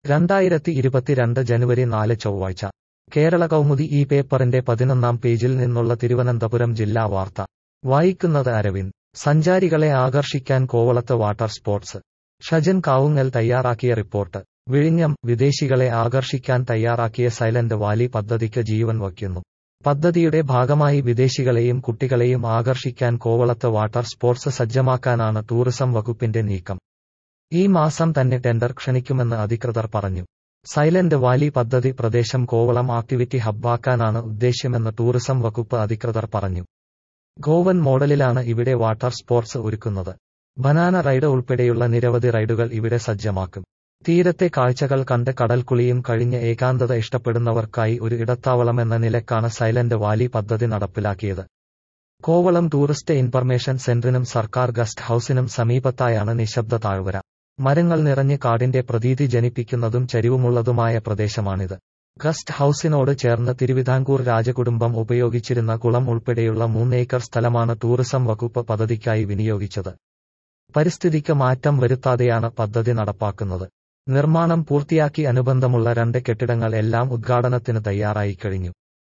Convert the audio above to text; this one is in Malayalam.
രണ്ടായിരത്തി ഇരുപത്തിരണ്ട് ജനുവരി നാല് ചൊവ്വാഴ്ച കേരള കൗമുദി ഈ പേപ്പറിന്റെ പതിനൊന്നാം പേജിൽ നിന്നുള്ള തിരുവനന്തപുരം ജില്ലാ വാർത്ത വായിക്കുന്നത് അരവിന്ദ് സഞ്ചാരികളെ ആകർഷിക്കാൻ കോവളത്ത് വാട്ടർ സ്പോർട്സ് ഷജൻ കാവുങ്ങൽ തയ്യാറാക്കിയ റിപ്പോർട്ട് വിഴിഞ്ഞം വിദേശികളെ ആകർഷിക്കാൻ തയ്യാറാക്കിയ സൈലന്റ് വാലി പദ്ധതിക്ക് ജീവൻ വയ്ക്കുന്നു പദ്ധതിയുടെ ഭാഗമായി വിദേശികളെയും കുട്ടികളെയും ആകർഷിക്കാൻ കോവളത്ത് വാട്ടർ സ്പോർട്സ് സജ്ജമാക്കാനാണ് ടൂറിസം വകുപ്പിന്റെ നീക്കം ഈ മാസം തന്നെ ടെൻഡർ ക്ഷണിക്കുമെന്ന് അധികൃതർ പറഞ്ഞു സൈലന്റ് വാലി പദ്ധതി പ്രദേശം കോവളം ആക്ടിവിറ്റി ഹബ്ബാക്കാനാണ് ഉദ്ദേശ്യമെന്ന് ടൂറിസം വകുപ്പ് അധികൃതർ പറഞ്ഞു ഗോവൻ മോഡലിലാണ് ഇവിടെ വാട്ടർ സ്പോർട്സ് ഒരുക്കുന്നത് ബനാന റൈഡ് ഉൾപ്പെടെയുള്ള നിരവധി റൈഡുകൾ ഇവിടെ സജ്ജമാക്കും തീരത്തെ കാഴ്ചകൾ കണ്ട് കടൽക്കുളിയും കഴിഞ്ഞ് ഏകാന്തത ഇഷ്ടപ്പെടുന്നവർക്കായി ഒരു ഇടത്താവളമെന്ന നിലക്കാണ് സൈലന്റ് വാലി പദ്ധതി നടപ്പിലാക്കിയത് കോവളം ടൂറിസ്റ്റ് ഇൻഫർമേഷൻ സെന്ററിനും സർക്കാർ ഗസ്റ്റ് ഹൌസിനും സമീപത്തായാണ് നിശബ്ദ താഴ്വര മരങ്ങൾ നിറഞ്ഞ് കാടിന്റെ പ്രതീതി ജനിപ്പിക്കുന്നതും ചരിവുമുള്ളതുമായ പ്രദേശമാണിത് ഗസ്റ്റ് ഹൌസിനോട് ചേർന്ന് തിരുവിതാംകൂർ രാജകുടുംബം ഉപയോഗിച്ചിരുന്ന കുളം ഉൾപ്പെടെയുള്ള മൂന്നേക്കർ സ്ഥലമാണ് ടൂറിസം വകുപ്പ് പദ്ധതിക്കായി വിനിയോഗിച്ചത് പരിസ്ഥിതിക്ക് മാറ്റം വരുത്താതെയാണ് പദ്ധതി നടപ്പാക്കുന്നത് നിർമ്മാണം പൂർത്തിയാക്കി അനുബന്ധമുള്ള രണ്ട് കെട്ടിടങ്ങൾ എല്ലാം ഉദ്ഘാടനത്തിന് തയ്യാറായി കഴിഞ്ഞു